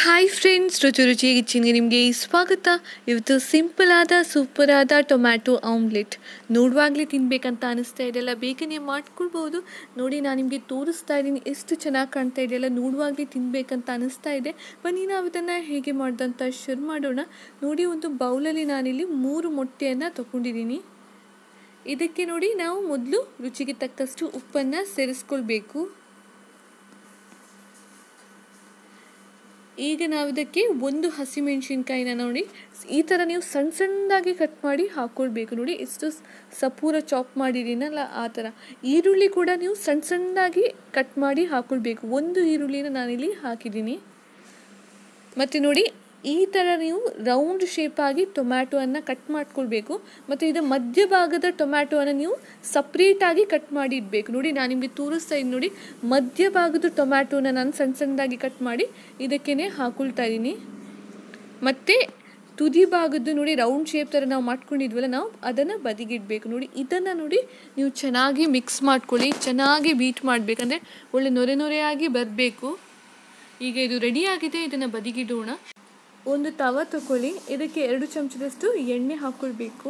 hi friends ರುಚಿ ರುಚಿ ಕಿಚನ್ಗೆ ನಿಮಗೆ ಸ್ವಾಗತ ಇವತ್ತು ಸಿಂಪಲ್ ಆದ ಸೂಪರ್ ಆದ ಟೊಮ್ಯಾಟೊ ಆಮ್ಲೆಟ್ ನೋಡುವಾಗಲೇ ತಿನ್ನಬೇಕಂತ ಅನಿಸ್ತಾ ಇದೆಯಲ್ಲ ಬೇಗನೆ ಮಾಡ್ಕೊಳ್ಬೋದು ನೋಡಿ ನಾನು ನಿಮಗೆ ತೋರಿಸ್ತಾ ಇದ್ದೀನಿ ಎಷ್ಟು ಚೆನ್ನಾಗಿ ಕಾಣ್ತಾ ಇದೆಯಲ್ಲ ನೋಡುವಾಗಲೇ ತಿನ್ನಬೇಕಂತ ಅನಿಸ್ತಾ ಇದೆ ಬನ್ನಿ ನಾವು ಇದನ್ನು ಹೇಗೆ ಮಾಡ್ದಂತ ಶುರು ಮಾಡೋಣ ನೋಡಿ ಒಂದು ಬೌಲಲ್ಲಿ ನಾನಿಲ್ಲಿ ಮೂರು ಮೊಟ್ಟೆಯನ್ನು ತಗೊಂಡಿದ್ದೀನಿ ಇದಕ್ಕೆ ನೋಡಿ ನಾವು ಮೊದಲು ರುಚಿಗೆ ತಕ್ಕಷ್ಟು ಉಪ್ಪನ್ನು ಸೇರಿಸ್ಕೊಳ್ಬೇಕು ಈಗ ನಾವು ಇದಕ್ಕೆ ಒಂದು ಹಸಿಮೆಣಸಿನ್ಕಾಯಿನ ನೋಡಿ ಈ ಥರ ನೀವು ಸಣ್ಣ ಸಣ್ಣದಾಗಿ ಕಟ್ ಮಾಡಿ ಹಾಕ್ಕೊಳ್ಬೇಕು ನೋಡಿ ಎಷ್ಟು ಸಪೂರ ಚಾಪ್ ಮಾಡಿದ್ದೀನಲ್ಲ ಆ ಥರ ಈರುಳ್ಳಿ ಕೂಡ ನೀವು ಸಣ್ಣ ಸಣ್ಣದಾಗಿ ಕಟ್ ಮಾಡಿ ಹಾಕ್ಕೊಳ್ಬೇಕು ಒಂದು ಈರುಳ್ಳಿನ ನಾನಿಲ್ಲಿ ಹಾಕಿದ್ದೀನಿ ಮತ್ತು ನೋಡಿ ಈ ಥರ ನೀವು ರೌಂಡ್ ಶೇಪಾಗಿ ಟೊಮ್ಯಾಟೊವನ್ನು ಕಟ್ ಮಾಡ್ಕೊಳ್ಬೇಕು ಮತ್ತು ಇದು ಮಧ್ಯಭಾಗದ ಟೊಮ್ಯಾಟೊವನ್ನು ನೀವು ಸಪ್ರೇಟಾಗಿ ಕಟ್ ಮಾಡಿ ಇಡಬೇಕು ನೋಡಿ ನಾನು ನಿಮಗೆ ತೋರಿಸ್ತಾ ಇದ್ದೀನಿ ನೋಡಿ ಮಧ್ಯಭಾಗದ ಟೊಮ್ಯಾಟೊನ ನಾನು ಸಣ್ಣ ಸಣ್ಣದಾಗಿ ಕಟ್ ಮಾಡಿ ಇದಕ್ಕೇ ಹಾಕೊಳ್ತಾ ಇದ್ದೀನಿ ಮತ್ತು ತುದಿ ಭಾಗದ್ದು ನೋಡಿ ರೌಂಡ್ ಶೇಪ್ ಥರ ನಾವು ಮಾಡ್ಕೊಂಡಿದ್ವಲ್ಲ ನಾವು ಅದನ್ನು ಬದಿಗಿಡಬೇಕು ನೋಡಿ ಇದನ್ನು ನೋಡಿ ನೀವು ಚೆನ್ನಾಗಿ ಮಿಕ್ಸ್ ಮಾಡ್ಕೊಳ್ಳಿ ಚೆನ್ನಾಗಿ ಬೀಟ್ ಮಾಡಬೇಕಂದ್ರೆ ಒಳ್ಳೆ ನೊರೆ ನೊರೆಯಾಗಿ ಬರಬೇಕು ಈಗ ಇದು ರೆಡಿಯಾಗಿದೆ ಇದನ್ನು ಬದಿಗಿಡೋಣ ಒಂದು ತವ ತಗೊಳ್ಳಿ ಇದಕ್ಕೆ ಎರಡು ಚಮಚದಷ್ಟು ಎಣ್ಣೆ ಹಾಕ್ಕೊಳ್ಬೇಕು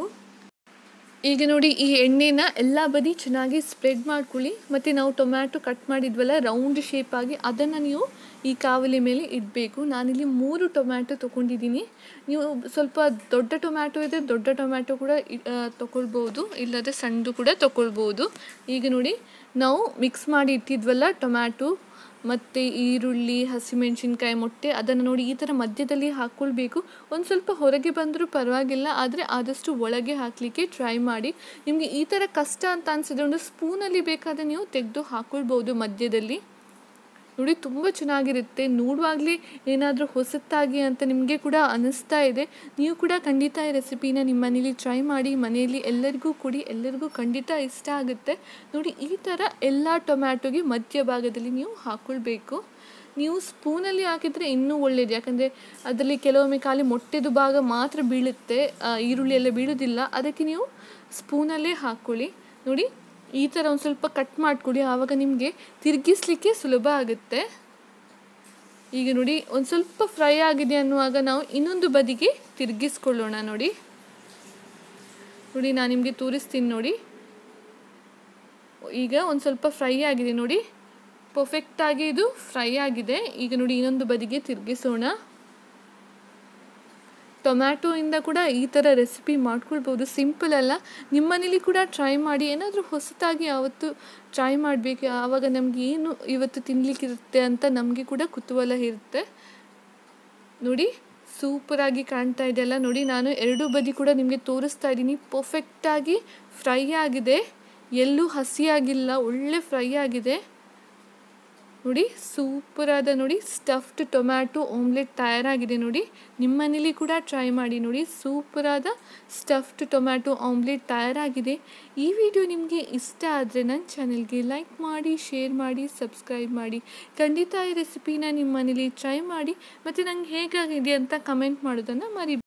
ಈಗ ನೋಡಿ ಈ ಎಣ್ಣೆನ ಎಲ್ಲ ಬದಿ ಚೆನ್ನಾಗಿ ಸ್ಪ್ರೆಡ್ ಮಾಡ್ಕೊಳ್ಳಿ ಮತ್ತು ನಾವು ಟೊಮ್ಯಾಟೊ ಕಟ್ ಮಾಡಿದ್ವಲ್ಲ ರೌಂಡ್ ಶೇಪ್ ಆಗಿ ಅದನ್ನು ನೀವು ಈ ಕಾವಲಿ ಮೇಲೆ ಇಡಬೇಕು ನಾನಿಲ್ಲಿ ಮೂರು ಟೊಮ್ಯಾಟೊ ತೊಗೊಂಡಿದ್ದೀನಿ ನೀವು ಸ್ವಲ್ಪ ದೊಡ್ಡ ಟೊಮ್ಯಾಟೊ ಇದ್ದರೆ ದೊಡ್ಡ ಟೊಮ್ಯಾಟೊ ಕೂಡ ತೊಗೊಳ್ಬೋದು ಇಲ್ಲದೆ ಸಣ್ಣದು ಕೂಡ ತೊಗೊಳ್ಬೋದು ಈಗ ನೋಡಿ ನಾವು ಮಿಕ್ಸ್ ಮಾಡಿ ಇಟ್ಟಿದ್ವಲ್ಲ ಟೊಮ್ಯಾಟೊ ಮತ್ತು ಈರುಳ್ಳಿ ಹಸಿಮೆಣಸಿನ್ಕಾಯಿ ಮೊಟ್ಟೆ ಅದನ್ನು ನೋಡಿ ಈ ಥರ ಮಧ್ಯದಲ್ಲಿ ಹಾಕ್ಕೊಳ್ಬೇಕು ಒಂದು ಸ್ವಲ್ಪ ಹೊರಗೆ ಬಂದರೂ ಪರವಾಗಿಲ್ಲ ಆದರೆ ಆದಷ್ಟು ಒಳಗೆ ಹಾಕಲಿಕ್ಕೆ ಟ್ರೈ ಮಾಡಿ ನಿಮಗೆ ಈ ಥರ ಕಷ್ಟ ಅಂತ ಅನಿಸಿದ್ರೆ ಒಂದು ಸ್ಪೂನಲ್ಲಿ ಬೇಕಾದರೆ ನೀವು ತೆಗೆದು ಹಾಕ್ಕೊಳ್ಬೋದು ಮಧ್ಯದಲ್ಲಿ ನೋಡಿ ತುಂಬ ಚೆನ್ನಾಗಿರುತ್ತೆ ನೋಡುವಾಗಲೇ ಏನಾದರೂ ಹೊಸತಾಗಿ ಅಂತ ನಿಮಗೆ ಕೂಡ ಅನ್ನಿಸ್ತಾ ಇದೆ ನೀವು ಕೂಡ ಖಂಡಿತ ಈ ರೆಸಿಪಿನ ನಿಮ್ಮ ಮನೇಲಿ ಟ್ರೈ ಮಾಡಿ ಮನೆಯಲ್ಲಿ ಎಲ್ಲರಿಗೂ ಕೊಡಿ ಎಲ್ಲರಿಗೂ ಖಂಡಿತ ಇಷ್ಟ ಆಗುತ್ತೆ ನೋಡಿ ಈ ಥರ ಎಲ್ಲ ಟೊಮ್ಯಾಟೊಗೆ ಮಧ್ಯಭಾಗದಲ್ಲಿ ನೀವು ಹಾಕ್ಕೊಳ್ಬೇಕು ನೀವು ಸ್ಪೂನಲ್ಲಿ ಹಾಕಿದರೆ ಇನ್ನೂ ಒಳ್ಳೆಯದು ಯಾಕಂದರೆ ಅದರಲ್ಲಿ ಕೆಲವೊಮ್ಮೆ ಖಾಲಿ ಮೊಟ್ಟೆದು ಭಾಗ ಮಾತ್ರ ಬೀಳುತ್ತೆ ಈರುಳ್ಳಿ ಎಲ್ಲ ಬೀಳೋದಿಲ್ಲ ಅದಕ್ಕೆ ನೀವು ಸ್ಪೂನಲ್ಲೇ ಹಾಕ್ಕೊಳ್ಳಿ ನೋಡಿ ಈ ಥರ ಒಂದು ಸ್ವಲ್ಪ ಕಟ್ ಮಾಡಿಕೊಡಿ ಆವಾಗ ನಿಮಗೆ ತಿರುಗಿಸ್ಲಿಕ್ಕೆ ಸುಲಭ ಆಗುತ್ತೆ ಈಗ ನೋಡಿ ಒಂದು ಸ್ವಲ್ಪ ಫ್ರೈ ಆಗಿದೆ ಅನ್ನುವಾಗ ನಾವು ಇನ್ನೊಂದು ಬದಿಗೆ ತಿರುಗಿಸ್ಕೊಳ್ಳೋಣ ನೋಡಿ ನೋಡಿ ನಾನು ನಿಮಗೆ ತೋರಿಸ್ತೀನಿ ನೋಡಿ ಈಗ ಒಂದು ಸ್ವಲ್ಪ ಫ್ರೈ ಆಗಿದೆ ನೋಡಿ ಪರ್ಫೆಕ್ಟಾಗಿ ಇದು ಫ್ರೈ ಆಗಿದೆ ಈಗ ನೋಡಿ ಇನ್ನೊಂದು ಬದಿಗೆ ತಿರುಗಿಸೋಣ ಟೊಮ್ಯಾಟೊಯಿಂದ ಕೂಡ ಈ ಥರ ರೆಸಿಪಿ ಮಾಡ್ಕೊಳ್ಬೋದು ಸಿಂಪಲ್ ಅಲ್ಲ ನಿಮ್ಮ ಮನೇಲಿ ಕೂಡ ಟ್ರೈ ಮಾಡಿ ಏನಾದರೂ ಹೊಸತಾಗಿ ಯಾವತ್ತು ಟ್ರೈ ಮಾಡಬೇಕು ಆವಾಗ ನಮಗೆ ಏನು ಇವತ್ತು ತಿನ್ನಲಿಕ್ಕಿರುತ್ತೆ ಅಂತ ನಮಗೆ ಕೂಡ ಕುತೂಹಲ ಇರುತ್ತೆ ನೋಡಿ ಸೂಪರಾಗಿ ಕಾಣ್ತಾ ಇದೆಯಲ್ಲ ನೋಡಿ ನಾನು ಎರಡೂ ಬದಿ ಕೂಡ ನಿಮಗೆ ತೋರಿಸ್ತಾ ಇದ್ದೀನಿ ಪರ್ಫೆಕ್ಟಾಗಿ ಫ್ರೈ ಆಗಿದೆ ಎಲ್ಲೂ ಹಸಿಯಾಗಿಲ್ಲ ಒಳ್ಳೆ ಫ್ರೈ ಆಗಿದೆ ನೋಡಿ ಸೂಪರಾದ ನೋಡಿ ಸ್ಟಫ್ಡ್ ಟೊಮ್ಯಾಟೊ ಆಮ್ಲೆಟ್ ತಯಾರಾಗಿದೆ ನೋಡಿ ನಿಮ್ಮ ಮನೇಲಿ ಕೂಡ ಟ್ರೈ ಮಾಡಿ ನೋಡಿ ಸೂಪರಾದ ಸ್ಟಫ್ಡ್ ಟೊಮ್ಯಾಟೊ ಆಮ್ಲೆಟ್ ತಯಾರಾಗಿದೆ ಈ ವಿಡಿಯೋ ನಿಮಗೆ ಇಷ್ಟ ಆದರೆ ನನ್ನ ಚಾನೆಲ್ಗೆ ಲೈಕ್ ಮಾಡಿ ಶೇರ್ ಮಾಡಿ ಸಬ್ಸ್ಕ್ರೈಬ್ ಮಾಡಿ ಖಂಡಿತ ಈ ರೆಸಿಪಿನ ನಿಮ್ಮ ಮನೇಲಿ ಟ್ರೈ ಮಾಡಿ ಮತ್ತು ನಂಗೆ ಹೇಗಾಗಿದೆ ಅಂತ ಕಮೆಂಟ್ ಮಾಡೋದನ್ನು ಮರಿ